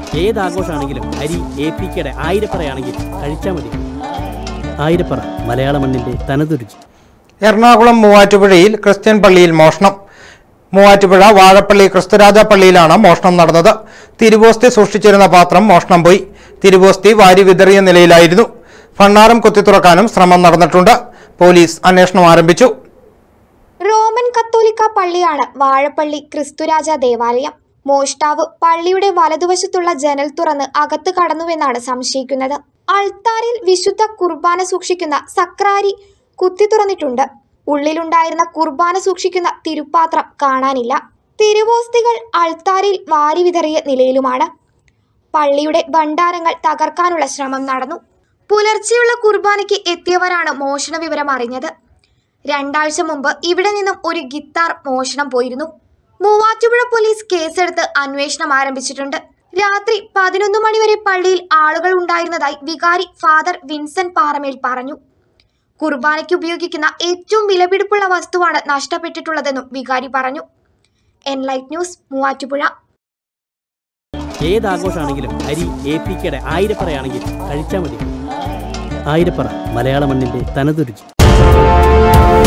ഏത് ആഘോഷമാണെങ്കിലും അരി A P കെയുടെ ആയിരപ്പറയാണെങ്കിൽ കഴിച്ചാൽ മതി ആയിരപ്പറ മലയാള മണ്ണിൻ്റെ തനതുരുചി എറണാകുളം മൂവാറ്റുപുഴയിൽ ക്രിസ്ത്യൻ പള്ളിയിൽ മോഷണം മൂവാറ്റുപുഴ വാഴപ്പള്ളി ക്രിസ്തുരാജ പള്ളിയിലാണ് മോഷണം നടന്നത് തിരുവോസ്തി സൂക്ഷിച്ചിരുന്ന പാത്രം മോഷണം പോയി തിരുവോസ്തി വാരി വിതറിയ നിലയിലായിരുന്നു ഭണ്ണാരം കുത്തിത്തുറക്കാനും ശ്രമം നടന്നിട്ടുണ്ട് പോലീസ് അന്വേഷണം ആരംഭിച്ചു റോമൻ കത്തോലിക്ക പള്ളിയാണ് വാഴപ്പള്ളി ക്രിസ്തുരാജ ദേവാലയം മോഷ്ടാവ് പള്ളിയുടെ വലതുവശത്തുള്ള ജനൽ തുറന്ന് അകത്ത് കടന്നുവെന്നാണ് സംശയിക്കുന്നത് അൾത്താരിൽ വിശുദ്ധ കുർബാന സൂക്ഷിക്കുന്ന സക്രാരി കുത്തി തുറന്നിട്ടുണ്ട് ഉള്ളിലുണ്ടായിരുന്ന കുർബാന സൂക്ഷിക്കുന്ന തിരുപ്പാത്രം കാണാനില്ല തിരുവോസ്തികൾ അൾത്താരിൽ വാരി വിതറിയ നിലയിലുമാണ് പള്ളിയുടെ ഭണ്ഡാരങ്ങൾ തകർക്കാനുള്ള ശ്രമം നടന്നു പുലർച്ചെയുള്ള കുർബാനയ്ക്ക് എത്തിയവരാണ് മോഷണ വിവരം അറിഞ്ഞത് രണ്ടാഴ്ച മുമ്പ് ഇവിടെ നിന്നും ഒരു ഗിത്താർ മോഷണം പോയിരുന്നു മൂവാറ്റുപുഴ പോലീസ് കേസെടുത്ത് അന്വേഷണം ആരംഭിച്ചിട്ടുണ്ട് രാത്രി പതിനൊന്ന് മണിവരെ പള്ളിയിൽ ആളുകൾ ഉണ്ടായിരുന്നതായി വികാരി ഫാദർ വിൻസെന്റ് പാറമേൽ പറഞ്ഞു കുർബാനയ്ക്ക് ഉപയോഗിക്കുന്ന ഏറ്റവും വിലപിടിപ്പുള്ള വസ്തുവാണ് നഷ്ടപ്പെട്ടിട്ടുള്ളതെന്നും വികാരി പറഞ്ഞു എൻലൈറ്റ് ന്യൂസ് മൂവാറ്റുപുഴ ഏത് ആഘോഷമാണെങ്കിലും അരി എ പി കെയുടെ ആയിരപ്പറയാണെങ്കിൽ കഴിച്ചാൽ മതി ആയിരപ്പറ മലയാള മണ്ണിൻ്റെ തനതുരുചി